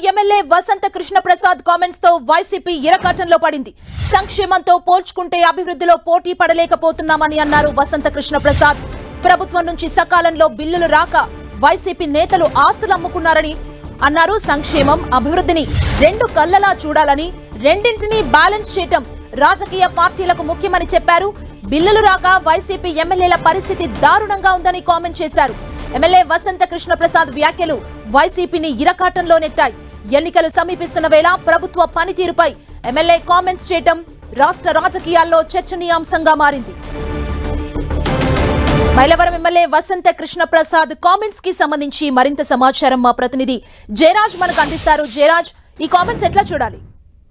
MLA Vasantha Krishna Prasad comments తో వైసీపీ ఇరకాటంలో పడింది సంక్షేమంతో పోల్చుకుంటే అభివృద్ధిలో పోటీ పడలేకపోతున్నామని అన్నారు వసంత కృష్ణ ప్రసాద్ ప్రభుత్వం నుంచి సకాలంలో బిల్లులు రాక వైసీపీ నేతలు ఆస్తులు అమ్ముకున్నారని అన్నారు సంక్షేమం అభివృద్ధిని రెండు కళ్ళలా చూడాలని రెండింటినీ బ్యాలెన్స్ చేయటం రాజకీయ పార్టీలకు ముఖ్యమని చెప్పారు బిల్లులు రాక వైసీపీ ఎమ్మెల్యేల పరిస్థితి దారుణంగా ఉందని కామెంట్ చేశారు ఎమ్మెల్యే వసంత కృష్ణ ప్రసాద్ వ్యాఖ్యలు వైసీపీని ఇరకాటంలో నెట్టాయి ఎన్నికలు సమీపిస్తున్న వేళ ప్రభుత్వ పనితీరుపై ఎమ్మెల్యే కామెంట్స్ చేయటం రాష్ట్ర రాజకీయాల్లో చర్చనీయాంశంగా మారింది మైలవరం ఎమ్మెల్యే వసంత కృష్ణ ప్రసాద్ కామెంట్స్ కి సంబంధించి మరింత సమాచారం మా ప్రతినిధి జయరాజ్ మనకు అందిస్తారు జయరాజ్ ఈ కామెంట్స్ ఎట్లా చూడాలి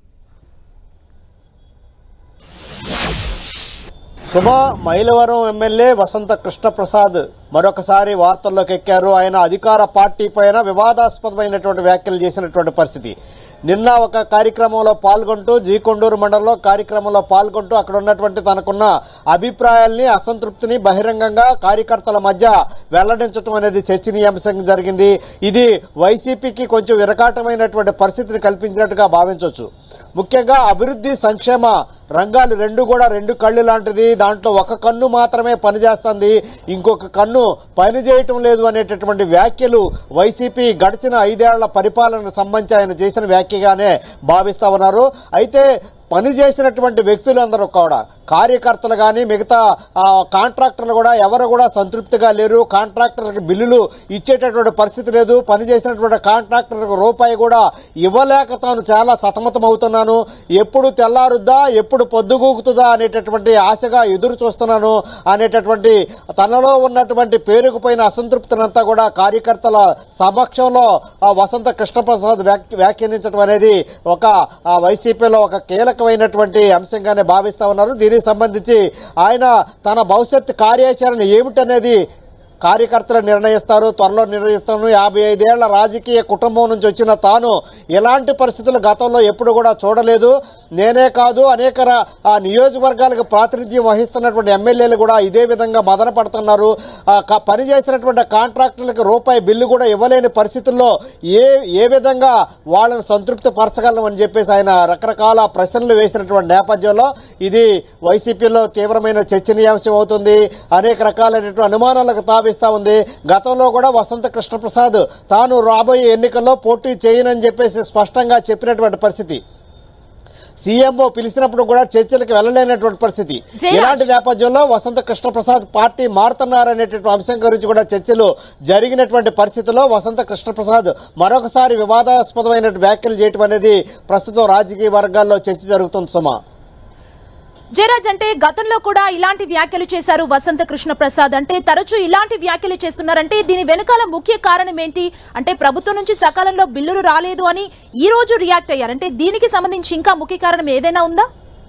శుభ మైలవరం ఎమ్మెల్యే వసంత కృష్ణప్రసాద్ మరొకసారి వార్తల్లోకి ఎక్కారు ఆయన అధికార పార్టీ పైన వివాదాస్పదమైనటువంటి వ్యాఖ్యలు చేసినటువంటి పరిస్థితి నిన్న ఒక కార్యక్రమంలో పాల్గొంటూ జీకొండూరు మండలంలో కార్యక్రమంలో పాల్గొంటూ అక్కడ ఉన్నటువంటి తనకున్న అభిప్రాయాల్ని అసంతృప్తిని బహిరంగంగా కార్యకర్తల మధ్య వెల్లడించడం అనేది చర్చనీయాంశంగా జరిగింది ఇది వైసీపీకి కొంచెం విరకాటమైనటువంటి పరిస్థితిని కల్పించినట్టుగా భావించవచ్చు ముఖ్యంగా అభివృద్ధి సంక్షేమ రంగాలు రెండు కూడా రెండు కళ్ళు లాంటిది దాంట్లో ఒక కన్ను మాత్రమే పనిచేస్తుంది ఇంకొక కన్ను పని చేయటం లేదు అనేటటువంటి వ్యాఖ్యలు వైసీపీ గడిచిన ఐదేళ్ల పరిపాలనకు సంబంధించి ఆయన చేసిన వ్యాఖ్యగానే భావిస్తా ఉన్నారు అయితే పని చేసినటువంటి వ్యక్తులందరూ కూడా కార్యకర్తలు కానీ మిగతా ఆ, కాంట్రాక్టర్లు కూడా ఎవరు కూడా సంతృప్తిగా లేరు కాంట్రాక్టర్లకు బిల్లులు ఇచ్చేటటువంటి పరిస్థితి లేదు పని చేసినటువంటి కాంట్రాక్టర్లకు రూపాయి కూడా ఇవ్వలేక తాను చాలా సతమతం అవుతున్నాను ఎప్పుడు తెల్లారుద్దా ఎప్పుడు పొద్దుగూకుతుందా అనేటటువంటి ఆశగా ఎదురు చూస్తున్నాను అనేటటువంటి తనలో ఉన్నటువంటి పేరుకుపోయిన అసంతృప్తినంతా కూడా కార్యకర్తల సమక్షంలో ఆ, వసంత కృష్ణప్రసాద్ వ్యాఖ్య- వ్యాఖ్యానించడం అనేది ఒక ఆ, వైసీపీలో ఒక కీలకమైనటువంటి అంశంగానే భావిస్తా ఉన్నారు దీనికి సంబంధించి ఆయన తన భవిష్యత్ కార్యాచరణ ఏమిటనేది కార్యకర్తలు నిర్ణయిస్తారు త్వరలో నిర్ణయిస్తాను యాభై ఐదేళ్ల రాజకీయ కుటుంబం నుంచి వచ్చిన తాను ఇలాంటి పరిస్థితులు గతంలో ఎప్పుడు కూడా చూడలేదు నేనే కాదు అనేక ర- ఆ నియోజకవర్గాలకు ప్రాతినిధ్యం వహిస్తున్నటువంటి ఎమ్మెల్యేలు కూడా ఇదే విధంగా మదన పడుతున్నారు ఆ, క- పనిచేసినటువంటి కాంట్రాక్టర్లకు రూపాయి బిల్లు కూడా ఇవ్వలేని పరిస్థితుల్లో ఏ ఏ విధంగా వాళ్ళని సంతృప్తి పరచగలం అని చెప్పేసి ఆయన రకరకాల ప్రశ్నలు వేసినటువంటి నేపథ్యంలో ఇది వైసీపీలో తీవ్రమైన చర్చనీయాంశం అవుతుంది అనేక రకాలైనటువంటి అనుమానాలకు తావిస్తా ఉంది గతంలో కూడా వసంత కృష్ణప్రసాద్ తాను రాబోయే ఎన్నికల్లో పోటీ చేయనని చెప్పేసి స్పష్టంగా చెప్పినటువంటి పరిస్థితి సీఎంఓ పిలిచినప్పుడు కూడా చర్చలకు వెళ్ళలేనటువంటి పరిస్థితి జయరాజ్. ఇలాంటి నేపథ్యంలో వసంత కృష్ణప్రసాద్ పార్టీ మారుతున్నారనేటువంటి అంశం గురించి కూడా చర్చలు జరిగినటువంటి పరిస్థితిలో వసంత కృష్ణప్రసాద్ మరొకసారి వివాదాస్పదమైన వ్యాఖ్యలు చేయటం అనేది ప్రస్తుతం రాజకీయ వర్గాల్లో చర్చ జరుగుతుంది సుమా జయరాజ్ అంటే గతంలో కూడా ఇలాంటి వ్యాఖ్యలు చేశారు వసంత కృష్ణ ప్రసాద్ అంటే తరచూ ఇలాంటి వ్యాఖ్యలు చేస్తున్నారంటే దీని వెనకాల ముఖ్య కారణం ఏంటి అంటే ప్రభుత్వం నుంచి సకాలంలో బిల్లులు రాలేదు అని ఈ రోజు రియాక్ట్ అయ్యారు అంటే దీనికి సంబంధించి ఇంకా ముఖ్య కారణం ఏదైనా ఉందా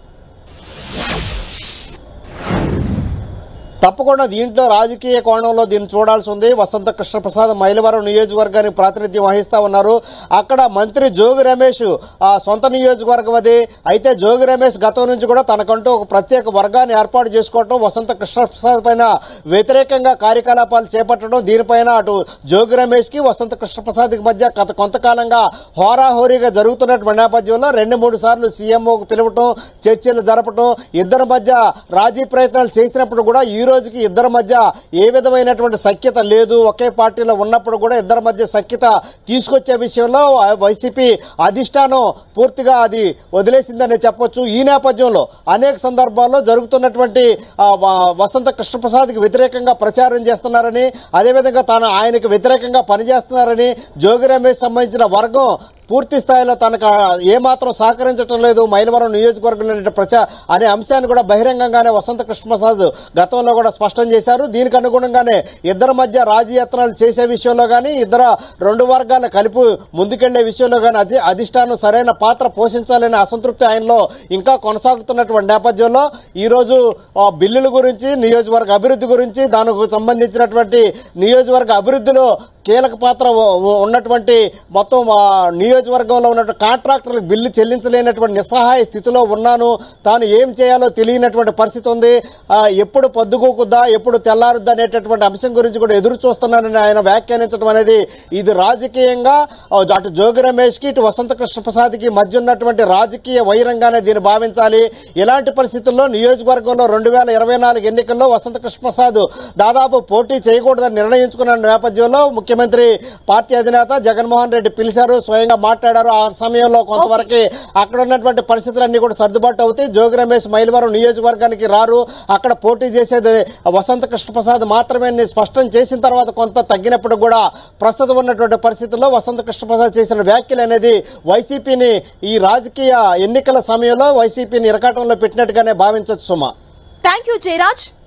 తప్పకుండా దీంట్లో రాజకీయ కోణంలో దీన్ని చూడాల్సి ఉంది వసంత కృష్ణప్రసాద్ మైలవరం నియోజకవర్గానికి ప్రాతినిధ్యం వహిస్తా ఉన్నారు అక్కడ మంత్రి జోగి రమేష్ ఆ సొంత నియోజకవర్గం అది అయితే జోగి రమేష్ గతం నుంచి కూడా తనకంటూ ఒక ప్రత్యేక వర్గాన్ని ఏర్పాటు చేసుకోవటం వసంత కృష్ణప్రసాద్ పైన వ్యతిరేకంగా కార్యకలాపాలు చేపట్టడం దీనిపైన అటు జోగి రమేష్ కి వసంత కృష్ణప్రసాద్ కి మధ్య గత కొంతకాలంగా హోరాహోరీగా జరుగుతున్నటువంటి నేపథ్యంలో రెండు మూడు సార్లు సీఎంఓకు పిలవటం చర్చలు జరపటం ఇద్దరి మధ్య రాజీ ప్రయత్నాలు చేసినప్పుడు కూడా ఈ రోజుకి ఇద్దరి మధ్య ఏ విధమైనటువంటి సఖ్యత లేదు ఒకే పార్టీలో ఉన్నప్పుడు కూడా ఇద్దరి మధ్య సఖ్యత తీసుకొచ్చే విషయంలో ఆ వైసీపీ అధిష్టానం పూర్తిగా అది వదిలేసిందనే చెప్పొచ్చు ఈ నేపథ్యంలో అనేక సందర్భాల్లో జరుగుతున్నటువంటి ఆ, వ- వసంత కృష్ణప్రసాద్కి వ్యతిరేకంగా ప్రచారం చేస్తున్నారని అదేవిధంగా తాను ఆయనకు వ్యతిరేకంగా పనిచేస్తున్నారని జోగి రమేష్ సంబంధించిన వర్గం పూర్తి స్థాయిలో తనకు ఆ, ఏమాత్రం సహకరించడం లేదు మైలవరం నియోజకవర్గంలో ప్రచార అనే అంశాన్ని కూడా బహిరంగంగానే వసంత కృష్ణప్రసాద్ గతంలో కూడా స్పష్టం చేశారు దీనికి అనుగుణంగానే ఇద్దరి మధ్య రాజయత్నాలు చేసే విషయంలో కానీ ఇద్దరు రెండు వర్గాల కలిపి ముందుకెళ్లే విషయంలో కానీ అధి అధిష్టానం సరైన పాత్ర పోషించాలనే అసంతృప్తి ఆయనలో ఇంకా కొనసాగుతున్నటువంటి నేపథ్యంలో ఈ రోజు ఆ, బిల్లుల గురించి నియోజకవర్గ అభివృద్ధి గురించి దానికి సంబంధించినటువంటి నియోజకవర్గ అభివృద్ధిలో కీలక పాత్ర ఉ- ఉ- ఉన్నటువంటి మొత్తం ఆ, నియోజకవర్గంలో ఉన్నటువంటి కాంట్రాక్టర్లకు బిల్లు చెల్లించలేనటువంటి నిస్సహాయ స్థితిలో ఉన్నాను తాను ఏం చేయాలో తెలియనటువంటి పరిస్థితి ఉంది ఆ, ఎప్పుడు పొద్దుగూకుద్దా ఎప్పుడు తెల్లారుద్దా అనేటటువంటి అంశం గురించి కూడా ఎదురు చూస్తున్నానని ఆయన వ్యాఖ్యానించడం అనేది ఇది రాజకీయంగా ఆ, అటు జోగి రమేష్ కి ఇటు వసంత కృష్ణ ప్రసాద్ కి మధ్య ఉన్నటువంటి రాజకీయ వైరంగానే దీన్ని భావించాలి ఇలాంటి పరిస్థితుల్లో నియోజకవర్గంలో రెండు వేల ఇరవై నాలుగు ఎన్నికల్లో వసంత కృష్ణ ప్రసాద్ దాదాపు పోటీ చేయకూడదని నిర్ణయించుకున్న నేపథ్యంలో ముఖ్యమంత్రి పార్టీ అధినేత జగన్మోహన్ రెడ్డి పిలిచారు స్వయంగా మాట్లాడారు ఆ సమయంలో కొంతవరకు అక్కడ ఉన్నటువంటి పరిస్థితులన్నీ కూడా సర్దుబాటు అవుతాయి జోగి రమేష్ మైలవరం నియోజకవర్గానికి రారు అక్కడ పోటీ చేసేది వసంత కృష్ణ ప్రసాద్ మాత్రమే అని స్పష్టం చేసిన తర్వాత కొంత తగ్గినప్పుడు కూడా ప్రస్తుతం ఉన్నటువంటి పరిస్థితుల్లో వసంత కృష్ణ ప్రసాద్ చేసిన వ్యాఖ్యలు అనేది వైసీపీని ఈ రాజకీయ ఎన్నికల సమయంలో వైసీపీని ఇరకాటంలో పెట్టినట్టుగానే భావించవచ్చు సుమా థ్యాంక్ యూ జయరాజ్